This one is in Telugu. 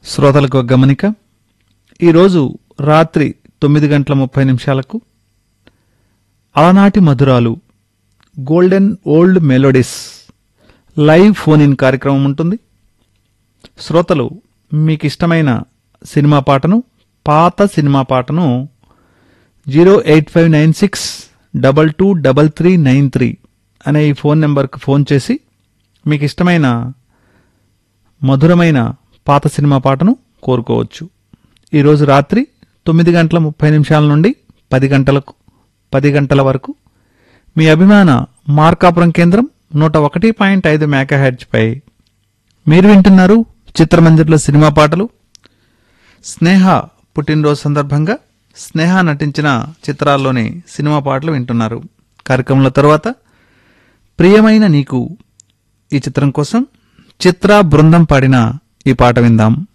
శ్రోతలకు ఒక గమనిక ఈరోజు రాత్రి తొమ్మిది గంటల ముప్పై నిమిషాలకు అలనాటి మధురాలు golden old melodies live phone in కార్యక్రమం ఉంటుంది శ్రోతలు మీకు ఇష్టమైన సినిమా పాటను పాత సినిమా పాటను zero eight five nine six double two double three nine three అనే ఈ ఫోన్ నెంబర్కి ఫోన్ చేసి మీకు ఇష్టమైన మధురమైన పాత సినిమా పాటను కోరుకోవచ్చు ఈరోజు రాత్రి తొమ్మిది గంటల ముప్పై నిమిషాల నుండి పది గంటలకు పది గంటల వరకు మీ అభిమాన మార్కాపురం కేంద్రం నూట ఒకటి పాయింట్ ఐదు పై మీరు వింటున్నారు చిత్రమందిర్లో సినిమా పాటలు స్నేహ పుట్టినరోజు సందర్భంగా స్నేహ నటించిన చిత్రాల్లోని సినిమా పాటలు వింటున్నారు కార్యక్రమంలో తర్వాత ప్రియమైన నీకు ఈ చిత్రం కోసం చిత్ర బృందం పాడిన ఈ పాట విందాం